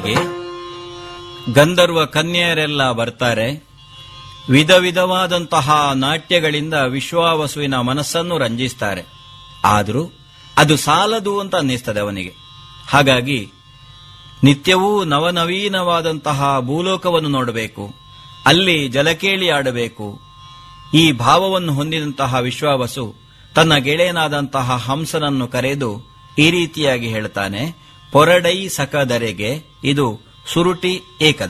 ಗಂಧರ್ವ ಕನ್ಯೆಯರೆಲ್ಲ ಬರ್ತಾರೆ ವಿಧ ವಿಧವಾದಂತಹ ನಾಟ್ಯಗಳಿಂದ ವಿಶ್ವಾವಸುವಿನ ಮನಸ್ಸನ್ನು ರಂಜಿಸ್ತಾರೆ ಆದರೂ ಅದು ಸಾಲದು ಅಂತ ಅನ್ನಿಸ್ತದೆ ಅವನಿಗೆ ಹಾಗಾಗಿ ನಿತ್ಯವೂ ನವನವೀನವಾದಂತಹ ಭೂಲೋಕವನ್ನು ನೋಡಬೇಕು ಅಲ್ಲಿ ಜಲಕೇಳಿ ಆಡಬೇಕು ಈ ಭಾವವನ್ನು ಹೊಂದಿದಂತಹ ವಿಶ್ವಾವಸು ತನ್ನ ಗೆಳೆಯನಾದಂತಹ ಹಂಸನನ್ನು ಕರೆದು ಈ ರೀತಿಯಾಗಿ ಹೇಳ್ತಾನೆ ಪೊರಡೈ ಸಕದರೆಗೆ ಇದು ಸುರುಟಿ ಏಕದ